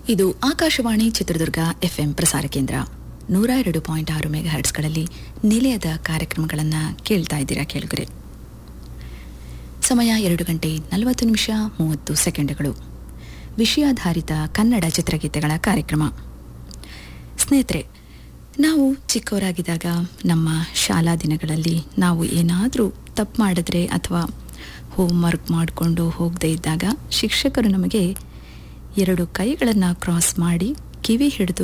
ಇದು ಆಕಾಶವಾಣಿ ಚಿತ್ರದುರ್ಗ ಎಫ್ಎಂ ಪ್ರಸಾರ ಕೇಂದ್ರ ನೂರ ಎರಡು ಪಾಯಿಂಟ್ ಆರು ಮೆಗಾ ಹರ್ಟ್ಸ್ಗಳಲ್ಲಿ ನಿಲಯದ ಕಾರ್ಯಕ್ರಮಗಳನ್ನು ಕೇಳ್ತಾ ಇದ್ದೀರಾ ಕೇಳುಗರೆ ಸಮಯ ಎರಡು ಗಂಟೆ ನಲವತ್ತು ನಿಮಿಷ ಮೂವತ್ತು ಸೆಕೆಂಡ್ಗಳು ವಿಷಯಾಧಾರಿತ ಕನ್ನಡ ಚಿತ್ರಗೀತೆಗಳ ಕಾರ್ಯಕ್ರಮ ಸ್ನೇಹಿತರೆ ನಾವು ಚಿಕ್ಕವರಾಗಿದ್ದಾಗ ನಮ್ಮ ಶಾಲಾ ದಿನಗಳಲ್ಲಿ ನಾವು ಏನಾದರೂ ತಪ್ಪು ಮಾಡಿದ್ರೆ ಅಥವಾ ಹೋಮ್ವರ್ಕ್ ಮಾಡಿಕೊಂಡು ಹೋಗದೇ ಇದ್ದಾಗ ಶಿಕ್ಷಕರು ನಮಗೆ ಎರಡು ಕೈಗಳನ್ನು ಕ್ರಾಸ್ ಮಾಡಿ ಕಿವಿ ಹಿಡಿದು